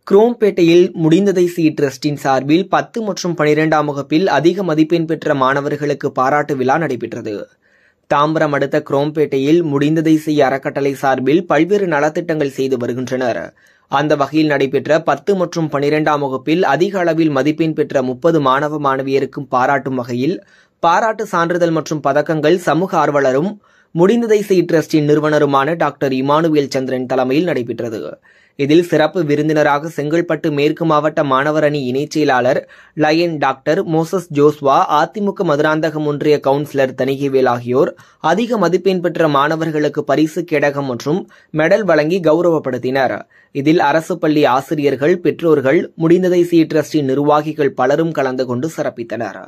குரோம்பேட்டையில் முடிந்ததை சி டிரஸ்டின் சார்பில் பத்து மற்றும் பனிரெண்டாம் வகுப்பில் அதிக மதிப்பெண் பெற்ற மாணவர்களுக்கு பாராட்டு விழா நடைபெற்றது தாம்பரம் அடுத்த குரோம்பேட்டையில் முடிந்ததை செய் அறக்கட்டளை சார்பில் பல்வேறு நலத்திட்டங்கள் செய்து வருகின்றனர் அந்த வகையில் நடைபெற்ற பத்து மற்றும் பனிரெண்டாம் வகுப்பில் அதிக அளவில் மதிப்பெண் பெற்ற முப்பது மாணவ மாணவியருக்கும் பாராட்டும் வகையில் பாராட்டு சான்றிதழ் மற்றும் பதக்கங்கள் சமூக ஆர்வலரும் முடிந்ததை செய் டிரஸ்டின் நிறுவனருமான டாக்டர் இமானுவேல் சந்திரன் தலைமையில் நடைபெற்றது இதில் சிறப்பு விருந்தினராக செங்கல்பட்டு மேற்கு மாவட்ட மாணவர் அணி இணைச் செயலாளர் லயன் டாக்டர் மோசஸ் ஜோஸ்வா அதிமுக மதுராந்தகம் ஒன்றிய கவுன்சிலர் தணிகைவேல் ஆகியோர் அதிக மதிப்பெண் பெற்ற மாணவர்களுக்கு பரிசு கேடகம் மற்றும் மெடல் வழங்கி கௌரவப்படுத்தினர் இதில் அரசு பள்ளி ஆசிரியர்கள் பெற்றோர்கள் முடிந்ததை சி டிரஸ்டின் நிர்வாகிகள் பலரும் கலந்து கொண்டு சிறப்பித்தனர்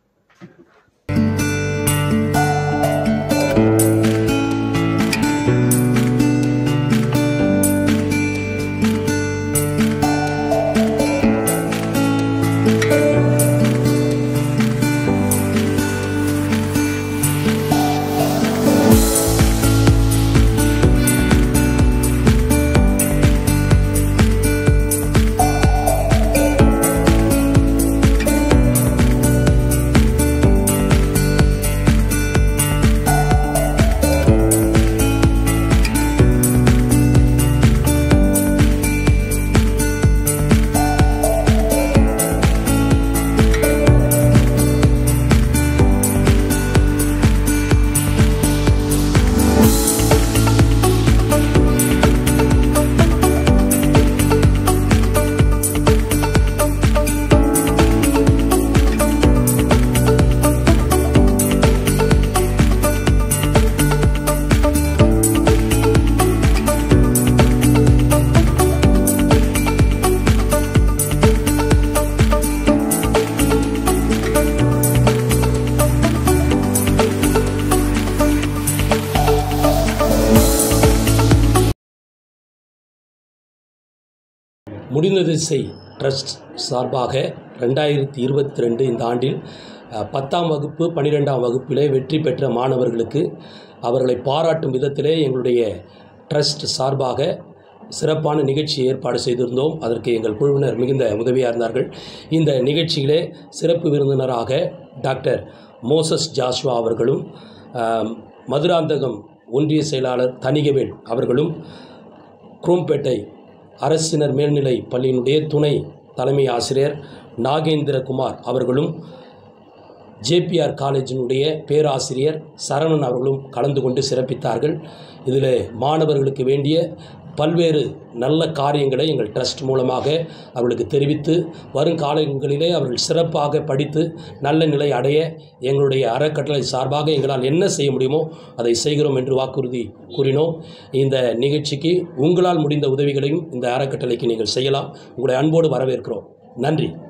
முடிந்தது செய் ட்ரஸ்ட் சார்பாக ரெண்டாயிரத்தி இருபத்தி ரெண்டு இந்த ஆண்டில் அஹ், பத்தாம் வகுப்பு பன்னிரெண்டாம் வகுப்பிலே வெற்றி பெற்ற மாணவர்களுக்கு அவர்களை பாராட்டும் விதத்திலே எங்களுடைய ட்ரஸ்ட் சார்பாக சிறப்பான நிகழ்ச்சி ஏற்பாடு செய்திருந்தோம் அதற்கு எங்கள் குழுவினர் மிகுந்த உதவியாக இருந்தார்கள் இந்த நிகழ்ச்சியிலே சிறப்பு விருந்தினராக டாக்டர் மோசஸ் ஜாஷ்வா அவர்களும் அஹ், மதுராந்தகம் ஒன்றிய செயலாளர் தணிகவேல் அவர்களும் குரோம்பேட்டை அரசினர் மேல்நிலை பள்ளியினுடைய துணை தலைமை ஆசிரியர் நாகேந்திரகுமார் அவர்களும் ஜேபிஆர் காலேஜினுடைய பேராசிரியர் சரவணன் அவர்களும் கலந்து கொண்டு சிறப்பித்தார்கள் இதில் மாணவர்களுக்கு வேண்டிய பல்வேறு நல்ல காரியங்களை எங்கள் ட்ரஸ்ட் மூலமாக அவர்களுக்கு தெரிவித்து வருங்காலங்களிலே அவர்கள் சிறப்பாக படித்து நல்ல நிலை அடைய எங்களுடைய அறக்கட்டளை சார்பாக எங்களால் என்ன செய்ய முடியுமோ அதை செய்கிறோம் என்று வாக்குறுதி கூறினோம் இந்த நிகழ்ச்சிக்கு உங்களால் முடிந்த உதவிகளையும் இந்த அறக்கட்டளைக்கு நீங்கள் செய்யலாம் உங்களை அன்போடு வரவேற்கிறோம் நன்றி